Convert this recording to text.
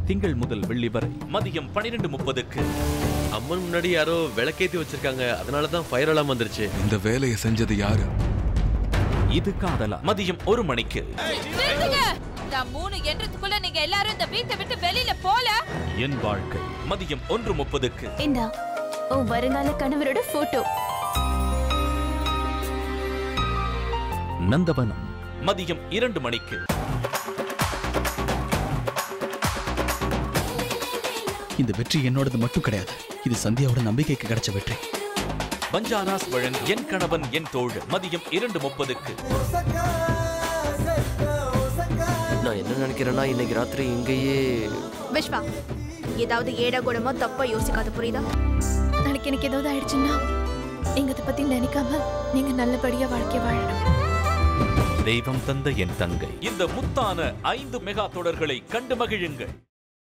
திங்கள் முதல் வெள்ளி வரை மதியம் பனிரெண்டு முப்பதுக்கு அம்மன் முன்னாடி யாரோ விளக்கேத்தி வச்சிருக்காங்க அதனால தான் ஃபயர் அலாம் வந்துருச்சு இந்த வேலையை செஞ்சது யாரு இது காதலா மதியம் ஒரு மணிக்கு நிறுத்துங்க நான் மூணு என்றதுக்குள்ள நீங்க எல்லாரும் இந்த வீட்டை விட்டு வெளியில போல என் வாழ்க்கை மதியம் ஒன்று முப்பதுக்கு இந்தா உன் வருங்கால கணவரோட போட்டோ நந்தவனம் மதியம் இரண்டு மணிக்கு இந்த வெற்றி என்னோடது மட்டும் கிடையாது இது சந்தியாவோட நம்பிக்கைக்கு கிடைச்ச வெற்றி பஞ்சாராஸ் வழங்கும் என் கணவன் என் தோழ் மதியம் இரண்டு முப்பதுக்கு நான் என்ன நினைக்கிறேன்னா இன்னைக்கு ராத்திரி இங்கேயே விஸ்வா ஏதாவது ஏடா கூடமோ தப்பா யோசிக்காத புரியுதா நாளைக்கு எனக்கு ஏதாவது ஆயிடுச்சுன்னா நீங்க அதை பத்தி நினைக்காம நீங்க நல்லபடியா வாழ்க்கை வாழணும் தெய்வம் தந்த என் தங்கை இந்த முத்தான ஐந்து மெகா தொடர்களை கண்டு மகிழுங்கள்